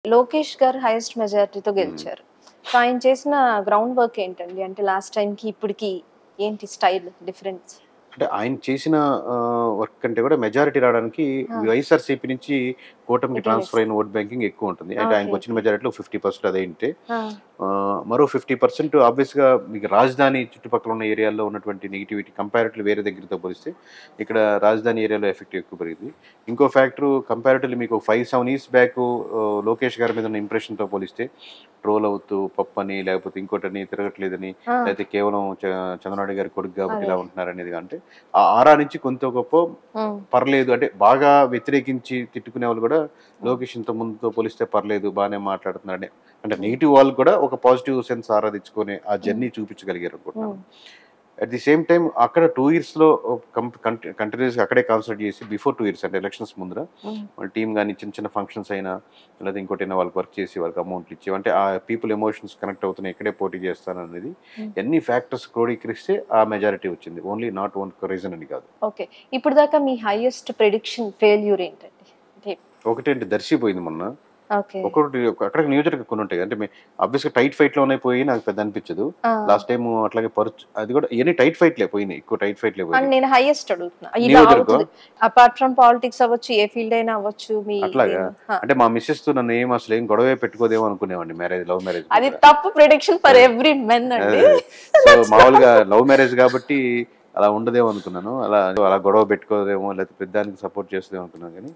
లోకేష్ గారు హైయెస్ట్ మెజారిటీతో గెలిచారు సో ఆయన చేసిన గ్రౌండ్ వర్క్ ఏంటండి అంటే లాస్ట్ టైంకి ఇప్పటికి ఏంటి స్టైల్ డిఫరెన్స్ అంటే ఆయన చేసిన వర్క్ కంటే కూడా మెజారిటీ రావడానికి వైఎస్ఆర్సీపీ నుంచి కూటమికి Okay. ట్రాన్స్ఫర్ అయిన ఓట్ బ్యాంకింగ్ ఎక్కువ ఉంటుంది అంటే ఆయనకు Okay. వచ్చిన మెజారిటీలో ఫిఫ్టీ పర్సెంట్ అదే ఉంటే ఆ, మరో ఫిఫ్టీ పర్సెంట్ ఆబ్వియస్గా మీకు రాజధాని చుట్టుపక్కల ఉన్న ఏరియాల్లో ఉన్నటువంటి నెగిటివిటీ కంపారిటివ్లీ వేరే దగ్గరతో పోలిస్తే ఇక్కడ రాజధాని ఏరియాలో ఎఫెక్ట్ ఎక్కువ పెరిగింది ఇంకో ఫ్యాక్టర్ కంపారిటివ్లీ మీకు five seven years back Lokesh గారి మీద ఉన్న ఇంప్రెషన్తో పోలిస్తే ట్రోల్ అవుతూ పప్పని లేకపోతే ఇంకోటని తిరగట్లేదని లేకపోతే కేవలం చ- చంద్రబాబు గారి కొడుకు కాబట్టి ఇలా అదే. ఉంటున్నారు అనేది అంటే ఆ ఆరా నుంచి కొంత గొప్ప పర్లేదు అంటే బాగా వ్యతిరేకించి తిట్టుకునే వాళ్ళు కూడా లోకేష్ ఇంత ముందుతో పోలిస్తే పర్లేదు బాగానే మాట్లాడుతున్నాడు అంటే నెగిటివ్ వాళ్ళు కూడా ఒక పాజిటివ్ సెన్స్ ఆరాధించుకొని ఆ జర్నీ చూపించగలిగారు అనుకుంటున్నాను అట్ ది సేమ్ టైం అక్కడ టూ ఇయర్స్ లో కంటిన్యూస్ అక్కడే కాన్సన్ట్రేట్ చేసి బిఫోర్ టూ ఇయర్స్ అంటే ఎలక్షన్స్ ముందర వాళ్ళ టీం కానీ చిన్న చిన్న ఫంక్షన్స్ అయినా లేదా ఇంకోటైనా వాళ్ళకి వర్క్ చేసి వాళ్ళకి అమౌంట్లు ఇచ్చి అంటే ఆ పీపుల్ ఎమోషన్స్ కనెక్ట్ అవుతున్నాయి ఇక్కడే పోటీ చేస్తాను అనేది Hmm. ఎన్ని ఫ్యాక్టర్స్ క్రోడీకరిస్తే ఆ మెజారిటీ వచ్చింది ఓన్లీ నాట్ వన్ రీజన్ అని కాదు ఓకే ఇప్పుడు దాకా మీ హైయెస్ట్ ప్రిడిక్షన్ ఫెయిల్యూర్ ఏంటండి అంటే ఒకటేంటి దర్శిపోయింది మొన్న ఓకే ఒకటి అక్కడ నియోజకవర్గం కొన్ని ఉంటాయి అంటే అబ్వియస్ గా టైట్ ఫైట్ లోనే పోయి నాకు పెద్ద అనిపించదు లాస్ట్ టైం అట్లాగే పరుచు అది కూడా ఎన్ని టైట్ ఫైట్ లే పోయినాయి ఎక్కువ టైట్ ఫైట్ లే అండ్ పోయినాయి నేను హైయెస్ట్ అడుగుతున్నా ఇలా నియోజకవర్గం? అవుతుంది అపార్ట్ ఫ్రమ్ పాలిటిక్స్ అవ్వచ్చు ఏ ఫీల్డ్ అయినా అవ్వచ్చు మీ అట్లాగా? ఆ. అంటే మా మిస్సెస్ తో నన్ను ఏం అసలు ఏం గొడవే పెట్టుకోదేమో అనుకునేవాడిని మ్యారేజ్ లవ్ మ్యారేజ్ అది తప్పు ప్రిడిక్షన్ ఫర్ ఎవ్రీ మెన్ అండి సో మామూలుగా లవ్ మ్యారేజ్ కాబట్టి అలా ఉండదేమో అనుకున్నాను అలా అలా గొడవ పెట్టుకోదేమో లేకపోతే పెద్దానికి సపోర్ట్ చేస్తుందేమో అనుకున్నాను కానీ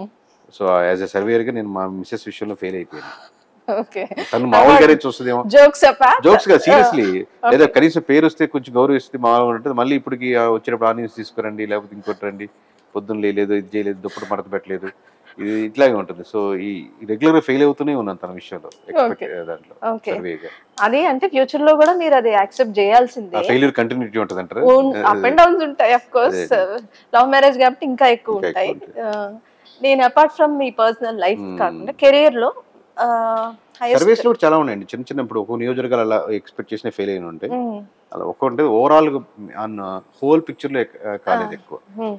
సో యాజ్ ఎ సర్వేయర్ గా నేను మా మిస్సెస్ విషయంలో ఫెయిల్ అయిపోయాను ఓకే తను మామూలుగానే చూస్తుందేమో జోక్స్ అప్పా జోక్స్ గా సీరియస్లీ లేదా కనీసం పేరు వస్తే కొంచెం గౌరవిస్తే మామూలుగా ఉంటుంది మళ్ళీ ఇప్పటికి ఆ వచ్చినప్పుడు ఆనియన్స్ తీసుకురండి లేకపోతే ఇంకోటి రండి పొద్దున్న లేదు ఇది చేయలేదు దుప్పటి మడత పెట్టలేదు ఇది ఇట్లాగే ఉంటుంది సో ఈ రెగ్యులర్ గా ఫెయిల్ అవుతూనే ఉన్నాను తన విషయంలో ఎక్స్పెక్ట్ దాంట్లో ఓకే సర్వేగా అది అంటే ఫ్యూచర్ లో కూడా మీరు అది యాక్సెప్ట్ ఆ చేయాల్సిందే ఫెయిల్యూర్ కంటిన్యూటీ ఉంటుంది అంటారు అప్ అండ్ డౌన్స్ ఉంటాయి అఫ్ కోర్స్ లవ్ మ్యారేజ్ కాబట్టి ఇంకా ఎక్కువ ఇంకా ఉంటాయి ఎక్కువ ఆ, నేను అపార్ట్ ఫ్రమ్ మీ పర్సనల్ లైఫ్ Hmm. కాకుండా కెరీర్ లో సర్వీస్ లో కూడా చాలా ఉన్నాయండి చిన్న చిన్న ఇప్పుడు ఒక నియోజకవర్గాలు అలా ఎక్స్పెక్ట్ చేసిన ఫెయిల్ అయిన ఉంటాయి అలా ఒక్కొక్కటి ఓవరాల్ ఆన్ హోల్ పిక్చర్ లో ఎక్- కాలేదు ఎక్కువ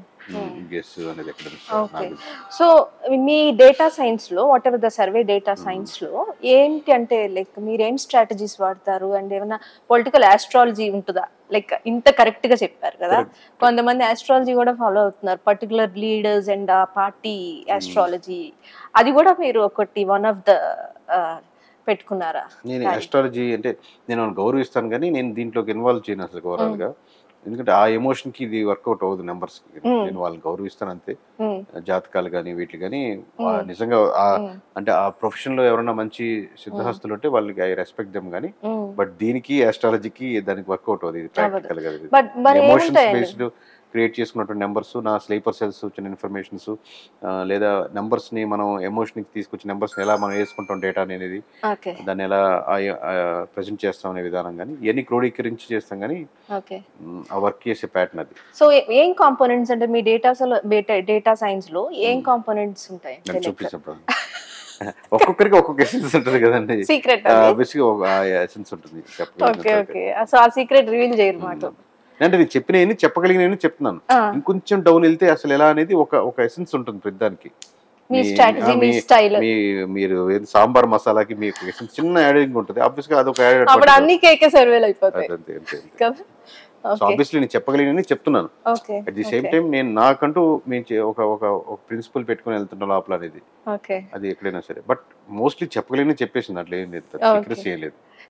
గెస్ అనేది ఎక్కడ miss అవ్వదు Okay. నాకు. సో మీ డేటా సైన్స్ లో whatever the survey data science లో ఏంటి అంటే లైక్ మీరు ఏం స్ట్రాటజీస్ వాడతారు అండ్ ఏమైనా పొలిటికల్ ఆస్ట్రాలజీ ఉంటుందా లైక్ ఇంత కరెక్ట్ గా చెప్పారు కదా కొంతమంది ఆస్ట్రాలజీ కూడా ఫాలో అవుతున్నారు పర్టికులర్ లీడర్స్ అండ్ ఆ పార్టీ ఆస్ట్రాలజీ అది కూడా మీరు ఒకటి వన్ ఆఫ్ ద పెట్టుకున్నారా నేను Right. అస్ట్రాలజీ అంటే నేను వాళ్ళని గౌరవిస్తాను కానీ నేను దీంట్లోకి ఇన్వాల్వ్ చేయను అసలు ఓవరాల్ గా ఎందుకంటే ఆ ఎమోషన్ కి ఇది వర్కౌట్ అవ్వదు నెంబర్స్ కి Hmm. నేను వాళ్ళని గౌరవిస్తాను అంతే Hmm. జాతకాలు కానీ వీటి కానీ Hmm. నిజంగా ఆ Hmm. అంటే ఆ ప్రొఫెషన్ లో ఎవరైనా మంచి సిద్ధహస్తులు ఉంటే వాళ్ళకి ఐ రెస్పెక్ట్ దెమ్ కానీ Hmm. బట్ దీనికి ఆస్ట్రాలజీకి దానికి వర్కౌట్ అవుతుంది ఇది ప్రాక్టికల్ గా బట్ మరి ఎమోషన్స్ ఏముంటాయండి బేస్డ్ క్రియేట్ చేసుకున్నటువంటి నెంబర్స్ నా స్లీపర్ సెల్స్ వచ్చిన ఇన్ఫర్మేషన్స్ లేదా numbers ని మనం ఎమోషన్ తీసుకొచ్చిన నెంబర్స్ ఎలా మనం వేసుకుంటాం డేటా అనేది ఓకే దాన్ని ఎలా ప్రజెంట్ చేస్తాం అనే విధానం కానీ ఇవన్నీ క్రోడీకరించి చేస్తాం కానీ ఓకే మ్, ఆ వర్క్ చేసే ప్యాటర్న్ అది సో ఏం కాంపోనెంట్స్ అంటే మీ డేటా డేటా సైన్స్ లో ఏం కాంపోనెంట్స్ ఉంటాయి నాకు చూపించినప్పుడు ఒక్కొక్కరికి ఒక్కొక్క ఎసెన్స్ ఉంటుంది కదండి సీక్రెట్ బేసిక్గా ఒక ఎసెన్స్ ఉంటుంది ఓకే చెప్పగలిగినంత ఓకే సో ఆ సీక్రెట్ రివీల్ చేయరు మాకు అంటే నేను చెప్పిన చెప్పగలిగిన చెప్తున్నాను ఆ, ఇంకొంచెం డౌన్ వెళ్తే అసలు ఎలా అనేది ఒక ఒక ఎసెన్స్ ఉంటుంది ప్రతిదానికి మీ మీ- స్ట్రాటజీ ఆ, మీ మీ- స్టైల్ మీ మీరు ఏది సాంబార్ మసాలాకి మీ ఒక essence చిన్న యాడింగ్ ఉంటుంది ఆబ్వియస్ గా అదొక యాడ్ అప్పుడు అన్ని కేకే సర్వేలు అయిపోతాయి అంతే అంతే కదా సో ఓకే ఆబ్వియస్లీ నేను చెప్పగలిగిన చెప్తున్నాను okay at the same time నేను నాకంటూ మేము చే- ఒక ఒక ఒక ప్రిన్సిపల్ పెట్టుకుని వెళ్తున్న లోపల అనేది ఓకే అది ఎక్కడైనా సరే బట్ మోస్ట్లీ చెప్పగలిగిన చెప్పేసింది అట్లా ఏం లేదు Okay. సీక్రెస్ చేయలేదు